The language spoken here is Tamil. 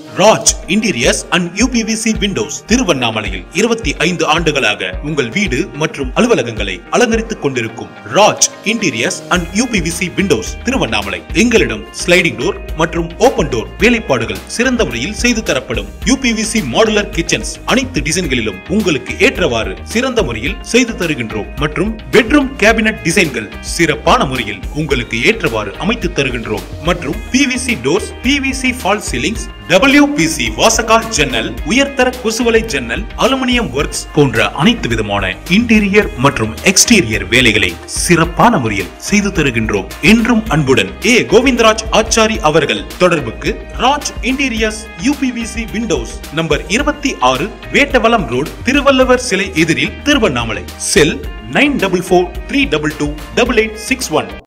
Raj interiors and UPVC windows திருவண்ணாமலையில் இருபத்தி ஐந்து ஆண்டுகளாக உங்கள் வீடு மற்றும் அலுவலகங்களை அலங்கரித்துக் கொண்டிருக்கும் Raj interiors and UPVC windows Tiruvannamalai எங்களிடம் ஸ்லைடிங் டோர் மற்றும் ஓபன் டோர் வேலைப்பாடுகள் சிறந்த முறையில் செய்து தரப்படும் யூபிவிசி மாடுலர் கிச்சன்ஸ் அனைத்து டிசைன்களிலும் உங்களுக்கு ஏற்றவாறு சிறந்த முறையில் செய்து தருகின்றோம் மற்றும் பெட்ரூம் கேபினட் டிசைன்கள் சிறப்பான முறையில் உங்களுக்கு ஏற்றவாறு அமைத்து தருகின்றோம் மற்றும் PVC doors PVC fall ceilings WPC வாசகால் ஜன்னல் உயர்தர கொசுவலை ஜன்னல் அலுமினியம் ஒர்க்ஸ் போன்ற அனைத்து விதமான இன்டீரியர் மற்றும் எக்ஸ்டீரியர் வேலைகளை சிறப்பான முறையில் செய்து தருகின்றோம் என்றும் அன்புடன் ஏ கோவிந்தராஜ் ஆச்சாரி அவர்கள் தொடர்புக்கு Raj interiors UPVC windows number இருபத்தி ஆறு வேட்டவலம் ரோடு திருவள்ளுவர் சிலை எதிரில் Tiruvannamalai cell nine double four three double two double eight six one